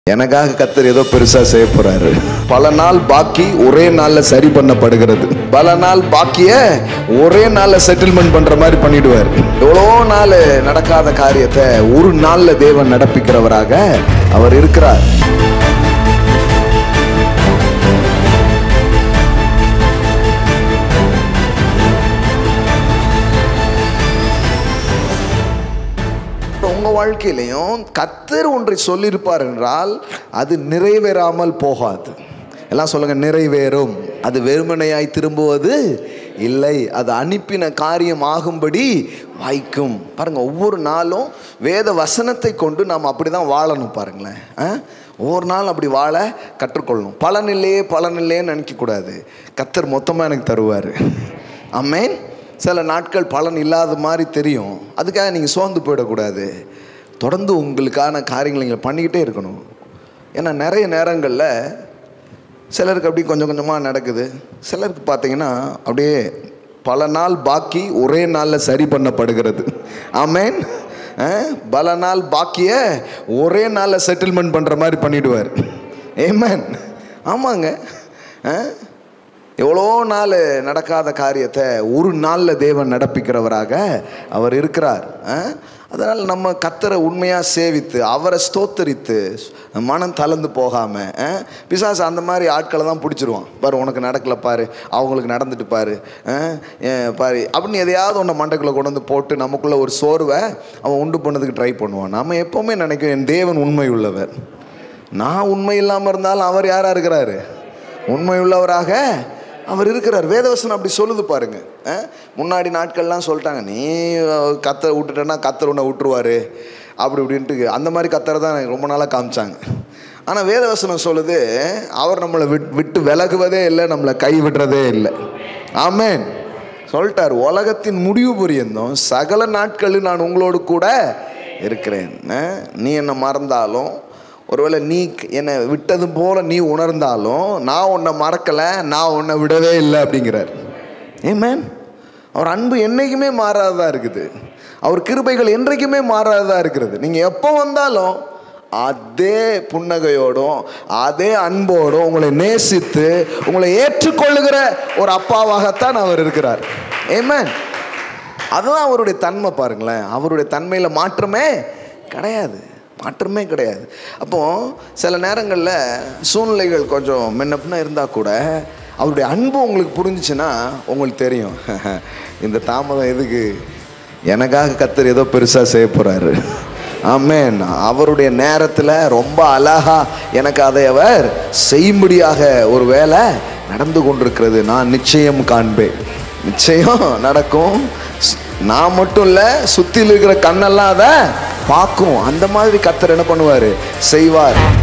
எனக்காக கத்தர் ஏதோ பெருசா செய்ய போறாரு பல நாள் பாக்கி ஒரே நாள்ல சரி பண்ணப்படுகிறது பல நாள் பாக்கிய ஒரே நாள்ல செட்டில்மெண்ட் பண்ற மாதிரி பண்ணிடுவார் எவ்வளோ நாள் நடக்காத காரியத்தை ஒரு நாள்ல தேவன் நடப்பிக்கிறவராக அவர் இருக்கிறார் உங்க வாழ்க்கையிலையும் கத்தர் ஒன்றை சொல்லியிருப்பார் என்றால் அது நிறைவேறாமல் போகாது எல்லாம் சொல்லுங்க நிறைவேறும் அது வெறுமனையாய் திரும்புவது இல்லை அது அனுப்பின காரியம் ஆகும்படி வாய்க்கும் பாருங்க ஒவ்வொரு நாளும் வேத வசனத்தை கொண்டு நாம் அப்படிதான் வாழணும் பாருங்களேன் ஆ? ஒவ்வொரு நாள் அப்படி வாழ கற்றுக்கொள்ளணும் பலன் இல்லையே பலன் இல்லையேன்னு நினைக்கக்கூடாது கத்தர் மொத்தமாக எனக்கு தருவார் ஆமேன் சில நாட்கள் பலன் இல்லாத மாதிரி தெரியும் அதுக்காக நீங்கள் சோர்ந்து போயிடக்கூடாது தொடர்ந்து உங்களுக்கான காரியங்களை நீங்கள் பண்ணிக்கிட்டே இருக்கணும் ஏன்னா நிறைய நேரங்களில் சிலருக்கு அப்படி கொஞ்சம் கொஞ்சமாக நடக்குது சிலருக்கு பார்த்தீங்கன்னா அப்படியே பல நாள் பாக்கி ஒரே நாளில் சரி பண்ணப்படுகிறது ஆமேன் அஹ், பல நாள் பாக்கிய ஒரே நாளில் செட்டில்மெண்ட் பண்ணுற மாதிரி பண்ணிடுவார் ஏமேன் ஆமாங்க அஹ், எவ்வளோ நாள் நடக்காத காரியத்தை ஒரு நாளில் தேவன் நடப்பிக்கிறவராக அவர் இருக்கிறார் அதனால் நம்ம கத்தரை உண்மையாக சேவித்து அவரை ஸ்தோத்தரித்து மனம் தளர்ந்து போகாமல் பிசாசு அந்த மாதிரி ஆட்களை தான் பிடிச்சிருவான் பாரு உனக்கு நடக்கல பாரு அவங்களுக்கு நடந்துட்டு பாரு அஹ், ஏன் பாரு அப்படின்னு எதையாவது ஒன்று மண்டைக்குள்ளே கொண்டு வந்து போட்டு நமக்குள்ள ஒரு சோர்வை அவன் உண்டு பண்ணதுக்கு ட்ரை பண்ணுவான் நம்ம எப்போவுமே நினைக்கும் என் தேவன் உண்மை உள்ளவர் நான் உண்மை இல்லாமல் இருந்தாலும் அவர் யாராக இருக்கிறாரு உண்மை உள்ளவராக அவர் இருக்கிறார் வேதவசனம் அப்படி சொல்லுது பாருங்க அஹ், முன்னாடி நாட்கள்லாம் சொல்லிட்டாங்க நீ அஹ், கத்தரை விட்டுட்டேன்னா கத்தர் உன்னை விட்டுருவாரு அப்படி இப்படின்ட்டு அந்த மாதிரி கத்தரை தான் எனக்கு ரொம்ப நாளாக காமிச்சாங்க ஆனால் வேதவசனம் சொல்லுது அவர் நம்மளை விட் விட்டு விலகுவதே இல்லை நம்மளை கை விடுறதே இல்லை ஆமேன் சொல்லிட்டார் உலகத்தின் முடிவு புரியந்தும் சகல நாட்களில் நான் உங்களோடு கூட இருக்கிறேன் அஹ், நீ என்னை மறந்தாலும் ஒருவேளை நீ என்னை விட்டது போல நீ உணர்ந்தாலும் நான் உன்னை மறக்கலை நான் உன்னை விடவே இல்லை அப்படிங்கிறார் ஏமேன் அவர் அன்பு என்றைக்குமே மாறாததா இருக்குது அவர் கிருபைகள் என்றைக்குமே மாறாததா இருக்கிறது நீங்கள் எப்போ வந்தாலும் அதே புன்னகையோடும் அதே அன்போடும் உங்களை நேசித்து உங்களை ஏற்றுக்கொள்ளுகிற ஒரு அப்பாவாகத்தான் அவர் இருக்கிறார் ஏமேன் அதுதான் அவருடைய தன்மை பாருங்களேன் அவருடைய தன்மையில் மாற்றமே கிடையாது மாற்றமே கிடையாது அப்போ சில நேரங்களில் சூழ்நிலைகள் கொஞ்சம் முன்னப்பின இருந்தால் கூட அவருடைய அன்பு உங்களுக்கு புரிஞ்சுச்சுன்னா உங்களுக்கு தெரியும் இந்த தாமதம் எதுக்கு எனக்காக கத்தர் ஏதோ பெருசாக செய்ய போகிறாரு ஆமேன் அவருடைய நேரத்தில் ரொம்ப அழகா எனக்கு அதை அவர் செய்யும்படியாக ஒரு வேலை நடந்து கொண்டிருக்கிறது நான் நிச்சயம் காண்பேன் நிச்சயம் நடக்கும் ஸ்- நான் மட்டும் இல்லை சுற்றியில் இருக்கிற கண்ணெல்லாம் அதை பார்க்கும் அந்த மாதிரி கத்தர் என்ன பண்ணுவார் செய்வார்